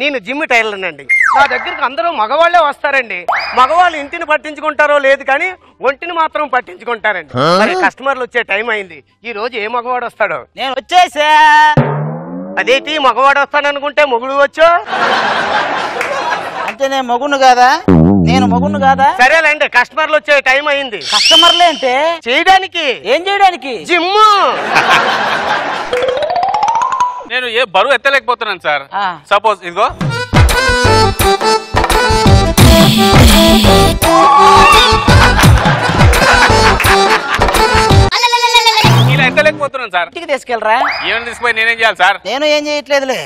నేను gym tailor అండి నా దగ్గరికి అందరూ మగవాళ్ళే వస్తారండి మగవాళ్ళు ఇంటిని పట్టించుకుంటారో లేదు కానీ ఒంటిని మాత్రం పట్టించుకుంటారండి మరి కస్టమర్లు వచ్చే టైం అయింది ఈ రోజు ఏ మగవాడు వస్తాడో నేను వచ్చేసా అదేంటి మగవాడు వస్తాడనుకుంటే మొగుడు వచ్చో అంటే నేను మగును కాదా నేను మగును కాదా సరేలేండి కస్టమర్లు వచ్చే టైం అయింది కస్టమర్లే అంటే చేయడానికి ఏం చేయడానికి జిమ్ము నేను ఏ బరువు ఎత్తలేకపోతున్నాను సార్ ఆ. సపోజ్ ఇదిగో ఇలా ఎత్తలేకపోతున్నాను సార్ ఇంటికి తీసుకెళ్ళరా ఏమైనా తీసుకుపోయి నేనేం చేయాలి సార్ నేను ఏం చేయట్లేదులే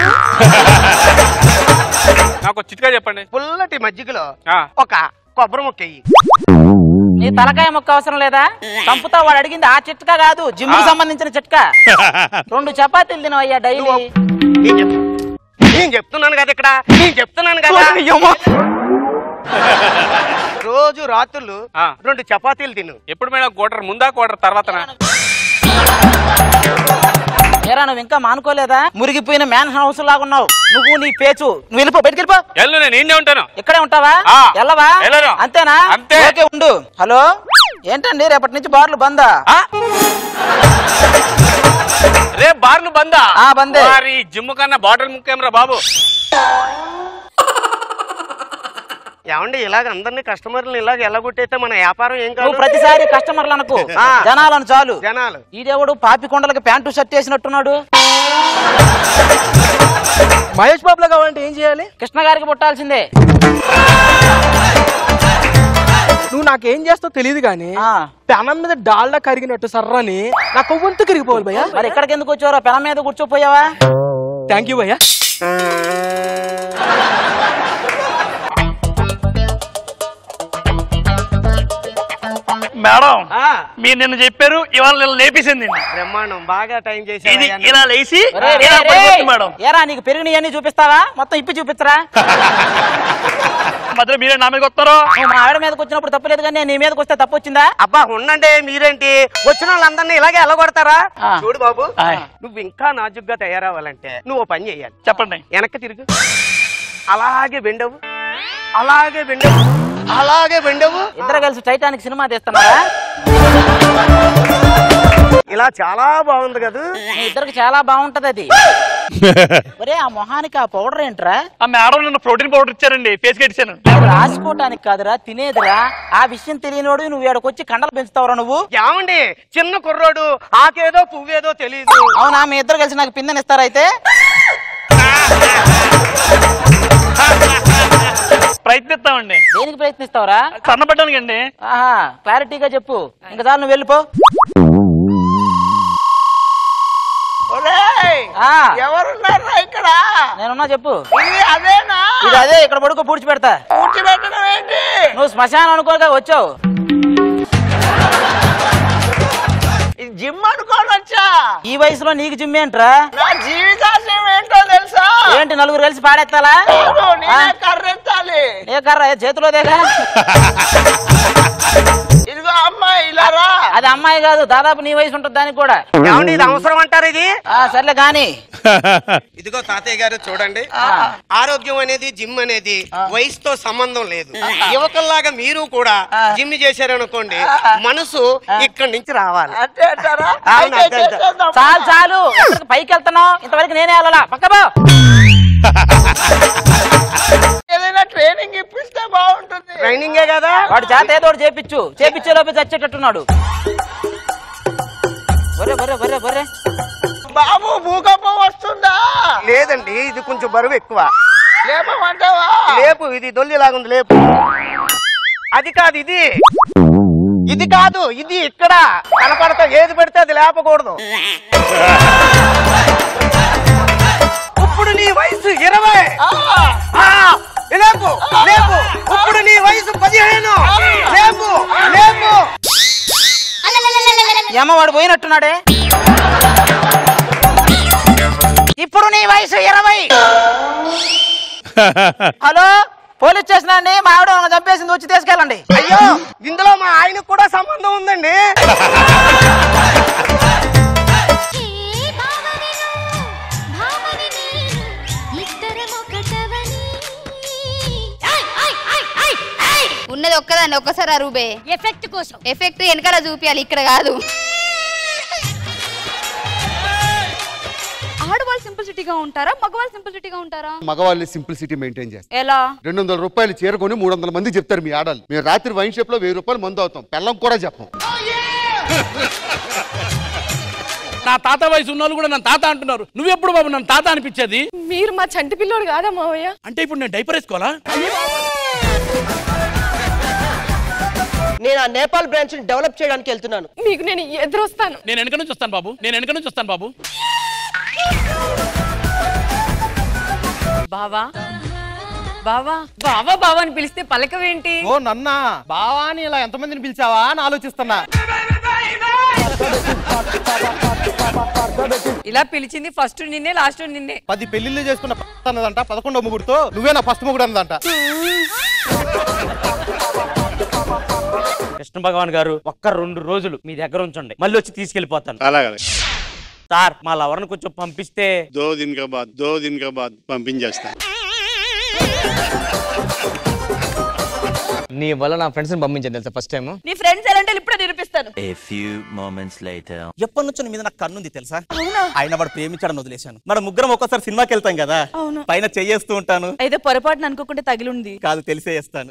నాకు ఒక చిట్కా చెప్పండి పుల్లటి మజ్జిగలో ఆ. ఒక కొబ్బరి ముక్క వెయ్యి నీ తలకాయ మొక్క అవసరం లేదా చంపుతా వాడు అడిగింది ఆ చిట్కా కాదు జిమ్ కు సంబంధించిన చిట్కా రెండు చపాతీలు తినవయ్యా డైలీ నేను చెప్- నేను చెప్తున్నాను కదా ఇక్కడ నేను చెప్తున్నాను కదా రోజు రాత్రులు ఆ. రెండు చపాతీలు తిను ఎప్పుడు మేడం క్వార్టర్ ముందా క్వార్టర్ తర్వాతనా ఏరా నువ్వు ఇంకా మానుకోలేదా మురిగిపోయిన మ్యాన్ హౌస్ లాగా ఉన్నావు నువ్వు నీ పేచు నువ్వు వెళ్ళిపో బయటికి వెళ్ళిపో ఎల్లు నేను ఈయనే ఉంటాను ఇక్కడే ఉంటావా ఆ. వెళ్ళవా వెళ్ళను. అంతేనా అంతే. ఓకే ఉండు హలో ఏంటండి రేపటి నుంచి బార్లు బందా ఆ? రేపు బార్లు బందా ఆ, బందే. మరి జిమ్ కన్నా బాటిల్ ముఖ్యం రా బాబు ఏమండి ఇలాగ అందరినీ కస్టమర్లను ఇలాగ ఎలాగొట్టయితే మన వ్యాపారం ఏం నువ్వు కాదు ప్రతిసారి కస్టమర్లు అనుకో ఆ. జనాలను చాలు జనాలు ఈడెవడు పాపి కొండలకి ప్యాంటు షర్ట్ వేసినట్టున్నాడు మహేష్ బాబులో కావాలంటే ఏం చేయాలి కృష్ణ గారికి పుట్టాల్సిందే నువ్వు నాకేం చేస్తావు తెలియదు కానీ ఆ. పెనం మీద డాల్డా కరిగినట్టు సర్రని నా కొవ్వంతు కరిగిపోవాలి భయ్యా మరి ఇక్కడికి ఎందుకు వచ్చారో పెనం మీద కూర్చోపోయావా థ్యాంక్ యూ భయ్యా మేడం ఆ, మీరు నిన్న చెప్పారు ఇవాళ నిన్న లేపేసింది నిన్ను. బ్రహ్మాండం బాగా టైం ఇది చేసి ఇలా లేచి రే, రే, ఇలా రే. పడిపోతుంది మేడం ఏరా నీకు పెరిగినవన్నీ చూపిస్తావా మొత్తం ఇప్పి చూపించరా మధ్యలో మీరే నా మీద వస్తారో నువ్వు మా ఆవిడ మీదకి వచ్చినప్పుడు తప్పలేదు కానీ నీ మీదకి వస్తే తప్పు వచ్చిందా అబ్బా ఉండండి మీరేంటి వచ్చిన వాళ్ళందరినీ ఇలాగే ఎలాగొడతారా ఆ. చూడు బాబు ఆయ్. నువ్వు ఇంకా నాజుగ్గా తయారవ్వాలంటే నువ్వు ఓ పని చేయాలి చెప్పండి వెనక్కి తిరుగు అలాగే బెండవు అలాగే బెండవు అలాగే బెండవు ఇద్దరు కలిసి టైటానిక్ సినిమా తీస్తున్నారా ఇలా చాలా బాగుంది కదా మీ ఇద్దరికి చాలా బాగుంటది అది ఒరే ఆ మొహానికి ఆ పౌడర్ ఏంట్రా ఆ మేడం నిన్న ప్రోటీన్ పౌడర్ ఇచ్చారండి ఫేస్ కట్టించాను అది రాసుకోవటానికి కాదురా తినేదిరా ఆ విషయం తెలియనోడు నువ్వు ఏడకొచ్చి కండలు పెంచుతావురా నువ్వు ఏమండి చిన్న కుర్రోడు ఆకేదో పువ్వేదో తెలియదు అవునా మీ ఇద్దరు కలిసి నాకు పిందెనిస్తారా అయితే ప్రయత్నిస్తామండి దేనికి ప్రయత్నిస్తావురా సన్నబడ్డానికి అండి ఆహా క్లారిటీగా చెప్పు ఇంకా చాలు నువ్వు వెళ్ళిపో ఆ, ఎవరున్నారా ఇక్కడ నేనున్నా చెప్పు ఇది అదేనా ఇది అదే ఇక్కడ పడుకో పూడ్చి పెడతా కూర్చోబెట్టడం ఏంటి నువ్వు శ్మశానం అనుకోగా వచ్చావు ఇది జిమ్ అనుకోని వచ్చా ఈ వయసులో నీకు జిమ్ ఏంట్రా నా జీవితాశయం ఏంటో తెలుసా ఏంటి నలుగురు కలిసి పాడెత్తాలా ఆ? కర్రెత్తాలి ఏ కర్ర ఏ చేతిలోదేగా ఇదిగో అమ్మాయి ఇలా రా అది అమ్మాయి కాదు దాదాపు నీ వయసు ఉంటుంది దానికి కూడా ఏమండి ఇది అవసరం అంటారు ఇది ఆ సర్లే గాని ఇదిగో తాతయ్య గారు చూడండి ఆరోగ్యం అనేది జిమ్ అనేది వయసుతో సంబంధం లేదు యువకుల్లాగా మీరు కూడా జిమ్ చేశారనుకోండి మనసు ఇక్కడి నుంచి రావాలి అవును, అంతే, అంతే. చాలు చాలు ఎక్కడికి పైకి వెళ్తున్నావు ఇంతవరకు నేనే వెళ్ళాలా పక్కబో ఏదైనా ట్రైనింగ్ ఇప్పిస్తే బాగుంటుంది ట్రైనింగే కదా వాడు చేత ఏదో ఒకటి చేపించు చేపించే లోపే చచ్చేటట్టున్నాడు బరే బరే బరే బరే బాబు భూకంపం వస్తుందా లేదండి ఇది కొంచెం బరువు ఎక్కువ లేపమంటావా లేపు ఇది దొల్లి లాగుంది లేపు అది కాదు ఇది ఇది కాదు ఇది ఇక్కడ కనపడతా ఏది పెడితే అది లేపకూడదు ఇప్పుడు నీ వయసు ఇరవై ఆ, లేపు లేపు ఇప్పుడు నీ వయసు పదిహేను లేపు లేపు ఏమ వాడు పోయినట్టున్నాడే ఇప్పుడు నీ వయసు ఇరవై హలో పోలీస్ స్టేషన్ అండి మా ఆవిడ వాళ్ళని చంపేసింది వచ్చి తీసుకెళ్ళండి అయ్యో ఇందులో మా ఆయనకు కూడా సంబంధం ఉందండి భామని భామని నేను ఇద్దరం ఒకటై ఉన్నది ఒక్కదాన్ని ఒక్కసారి అరుబే ఎఫెక్ట్ కోసం ఎఫెక్ట్ వెనకాల చూపించాలి ఇక్కడ కాదు ఆడవాళ్ళు సింప్లిసిటీగా ఉంటారా మగవాళ్ళు సింప్లిసిటీగా ఉంటారా మగవాళ్ళని సింప్లిసిటీ మెయింటైన్ చేస్తారు ఎలా రెండు వందల రూపాయలు చీరకొని మూడు వందల మంది చెప్తారు మీ ఆడాలి మేము రాత్రి వైన్ షాప్ లో వెయ్యి రూపాయలు మందు అవుతాం పెళ్ళం కూడా చెప్పం నా తాత వయసు ఉన్న వాళ్ళు కూడా నన్ను తాత అంటున్నారు నువ్వెప్పుడు బాబు నన్ను తాత అనిపించేది మీరు మా చంటి పిల్లోడు కాదా మావయ్య అంటే ఇప్పుడు నేను డైపర్ వేసుకోవాలా నేను ఆ నేపాల్ బ్రాంచ్ ని డెవలప్ చేయడానికి వెళ్తున్నాను మీకు నేను ఎదురొస్తాను నేను వెనక నుంచి వస్తాను బాబు నేను వెనక నుంచి వస్తాను బాబు బావా బావా బావా బావా అని పిలిస్తే పలకవేంటి ఓ నన్న బావా అని ఇలా ఎంతమందిని పిలిచావా అని ఆలోచిస్తున్నా ఇలా పిలిచింది ఫస్ట్ నిన్నే లాస్ట్ నిన్నే పది పెళ్లిళ్ళు చేసుకున్న ప- అన్నదంట పదకొండో ముగ్గురుతో నువ్వే నా ఫస్ట్ ముగ్గురు అన్నదంట కృష్ణ భగవాన్ గారు ఒక్క రెండు రోజులు మీ దగ్గర ఉంచండి మళ్ళీ వచ్చి తీసుకెళ్లిపోతాను అలాగే సార్ మా లవర్ని కొంచెం పంపిస్తే దో దిన్ కా బాద్ దో దిన్ కా బాద్ పంపించేస్తా నీ వల్ల నా ఫ్రెండ్స్ పంపించాను తెలుసా ఫస్ట్ టైం నీ ఫ్రెండ్స్ ఎలా అంటే ఇప్పుడే నిరూపిస్తాను ఏ ఫ్యూ మూమెంట్స్ లేటర్ ఎప్పటి నుంచో నీ మీద నాకు కన్నుంది తెలుసా అవునా ఆయన వాడు ప్రేమించడం వదిలేశాను మన ముగ్గురం ఒక్కోసారి సినిమాకి వెళ్తాం కదా అవును పైన చెయ్యేస్తూ ఉంటాను అయితే పొరపాటున అనుకోకుండా తగిలుంది కాదు తెలిసే చేస్తాను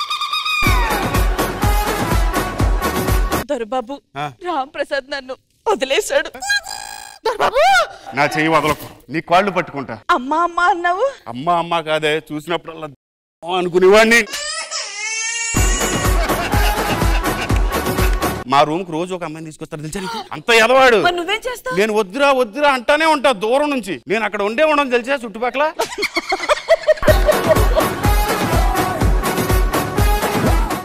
దొరబాబు రామ్ ప్రసాద్ నన్ను వదిలేశాడు దొరబాబు నా చెయ్యి వదలకు నీ కాళ్ళు పట్టుకుంటా అమ్మా అమ్మా అన్నావు అమ్మ అమ్మ కాదే చూసినప్పుడల్లా అనుకునేవాడిని మా రూమ్ కు రోజు ఒక అమ్మాయిని తీసుకొస్తారు తెలుసా నీకు? అంత ఎదవాడు మరి నువ్వేం చేస్తావు నేను వద్దురా వద్దురా అంటానే ఉంటా దూరం నుంచి నేను అక్కడ ఉండే ఉండడం తెలిసా చుట్టుపక్కల